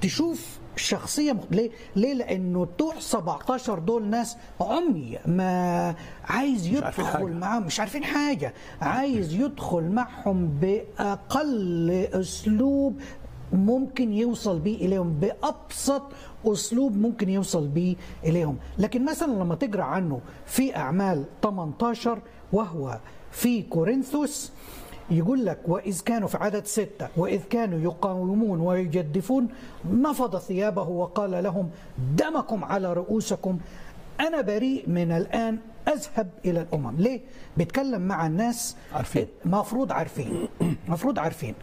تشوف شخصية مخ... ليه؟ ليه؟ لأنه بتوع 17 دول ناس عمي ما عايز عارفين يدخل حاجة. معاهم مش عارفين حاجة عايز يدخل معهم بأقل أسلوب ممكن يوصل بيه إليهم بأبسط أسلوب ممكن يوصل بيه إليهم لكن مثلا لما تقرأ عنه في أعمال 18 وهو في كورنثوس يقول لك وإذ كانوا في عدد ستة وإذ كانوا يقاومون ويجدفون نفض ثيابه وقال لهم دمكم على رؤوسكم أنا بريء من الآن أذهب إلى الأمم ليه؟ بيتكلم مع الناس عارفين. مفروض عارفين مفروض عارفين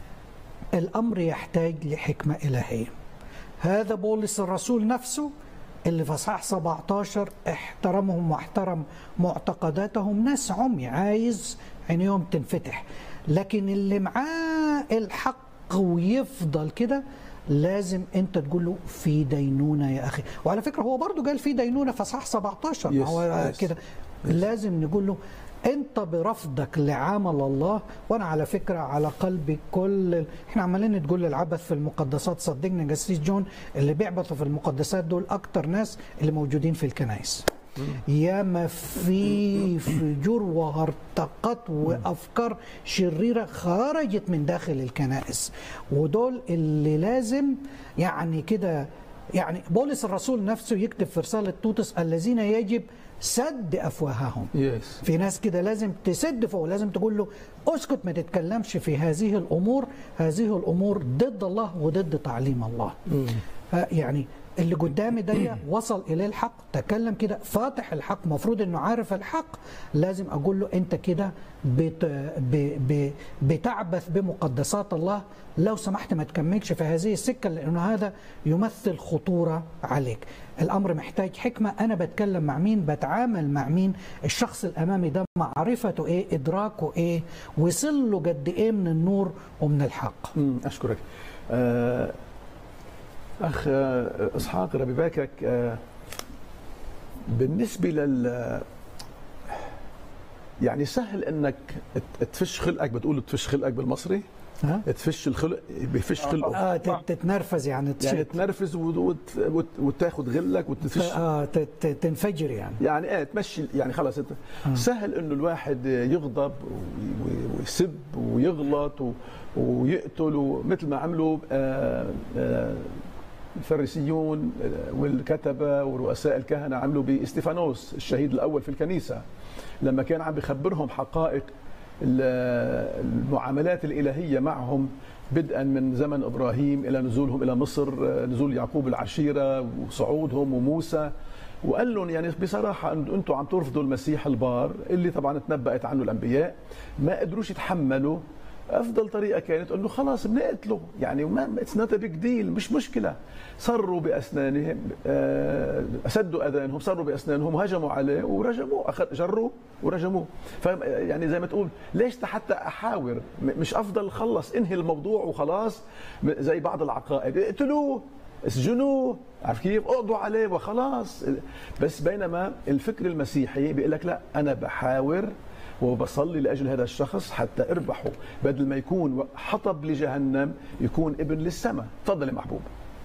الأمر يحتاج لحكمة إلهية هذا بولس الرسول نفسه اللي في صح 17 احترمهم واحترم معتقداتهم ناس عمي عايز عينيهم تنفتح لكن اللي معاه الحق ويفضل كده لازم انت تقول له في دينونه يا اخي وعلى فكره هو برضو قال في دينونه في صح 17 ما Yes, هو yes. كده لازم نقول له انت برفضك لعمل الله وانا على فكره على قلبي كل احنا عمالين تقول العبث في المقدسات صدقني جسيس جون اللي بيعبثوا في المقدسات دول اكتر ناس اللي موجودين في الكنائس يا ما في فجور وهرطقات وافكار شريره خرجت من داخل الكنائس ودول اللي لازم يعني كده يعني بولس الرسول نفسه يكتب في رساله توتس الذين يجب سد افواههم يس في ناس كده لازم تسد فوق لازم تقول له اسكت ما تتكلمش في هذه الامور هذه الامور ضد الله وضد تعليم الله ها يعني اللي قدامي ده وصل اليه الحق تكلم كده فاتح الحق مفروض انه عارف الحق لازم اقول له انت كده بت ب ب بتعبث بمقدسات الله لو سمحت ما تكملش في هذه السكه لانه هذا يمثل خطوره عليك الامر محتاج حكمه انا بتكلم مع مين بتعامل مع مين الشخص الامامي ده معرفته ايه ادراكه ايه وصل له قد ايه من النور ومن الحق مم، اشكرك آه، اخ آه، اسحاق ربي باكك آه، بالنسبه لل يعني سهل انك ت- تفش خلقك بتقول تفش خلقك بالمصري ها تفش الخلق بفش خلقه اه تت- تتنرفز يعني يعني تشد تنرفز وت- وت- وت- وتاخذ غلك وتفش اه ت- ت- تنفجر يعني يعني ايه تمشي يعني خلص انت سهل انه الواحد يغضب وي- وي- ويسب ويغلط و- ويقتل ومثل ما عملوا آه، آه، الفريسيون آه، والكتبه ورؤساء الكهنه عملوا باستيفانوس الشهيد الاول في الكنيسه لما كان عم بخبرهم حقائق ال- المعاملات الالهيه معهم بدءا من زمن ابراهيم الى نزولهم الى مصر آه، نزول يعقوب العشيره وصعودهم وموسى وقال لهم يعني بصراحه أن- انتم عم ترفضوا المسيح البار اللي طبعا تنبأت عنه الانبياء ما قدروش يتحملوا افضل طريقه كانت انه خلاص بنقتله يعني ما اتس نوت بيج ديل مش مشكله صروا باسنانهم آه، سدوا اذانهم صروا باسنانهم هجموا عليه ورجموه أخذ جروه ورجموه ف يعني زي ما تقول ليش حتى احاور م- مش افضل خلص انهي الموضوع وخلاص م- زي بعض العقائد اقتلوه اسجنوه عارف كيف؟ اقضوا عليه وخلاص بس بينما الفكر المسيحي بيقول لك لا انا بحاور وبصلي لاجل هذا الشخص حتى اربحه بدل ما يكون حطب لجهنم يكون ابن للسماء تفضل يا محبوب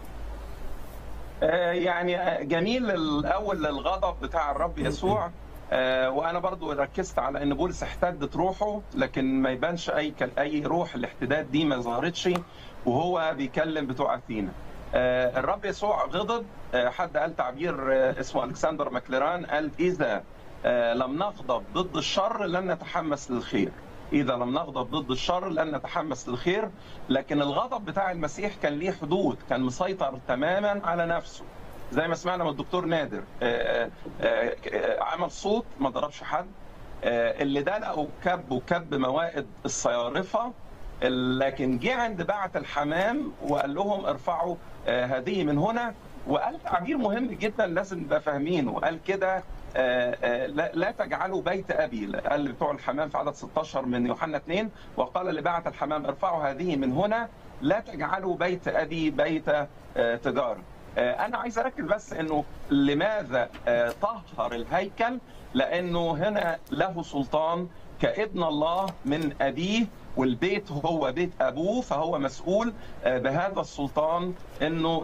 آه، يعني آه، جميل الاول الغضب بتاع الرب يسوع آه، وانا برضو ركزت على ان بولس احتدت روحه لكن ما يبانش اي كل- اي روح الاحتداد دي ما ظهرتش وهو بيكلم بتوع اثينا آه، الرب يسوع غضب آه، حد قال تعبير آه، اسمه الكسندر ماكليران قال اذا آه، لم نغضب ضد الشر لن نتحمس للخير إذا لم نغضب ضد الشر لن نتحمس للخير لكن الغضب بتاع المسيح كان ليه حدود كان مسيطر تماما على نفسه زي ما سمعنا من الدكتور نادر آه، آه، آه، عمل صوت ما ضربش حد آه، اللي دلقوا كب وكب موائد الصيارفة لكن جه عند بعت الحمام وقال لهم ارفعوا آه، هذه من هنا وقال تعبير مهم جدا لازم نبقى فاهمينه وقال كده آه، آه، لا لا تجعلوا بيت ابي قال بتوع الحمام في عدد 16 من يوحنا 2 وقال لبعت الحمام ارفعوا هذه من هنا لا تجعلوا بيت ابي بيت آه، تجاره آه، انا عايز اركز بس انه لماذا آه، طهر الهيكل لانه هنا له سلطان كابن الله من ابيه والبيت هو بيت ابوه فهو مسؤول بهذا السلطان انه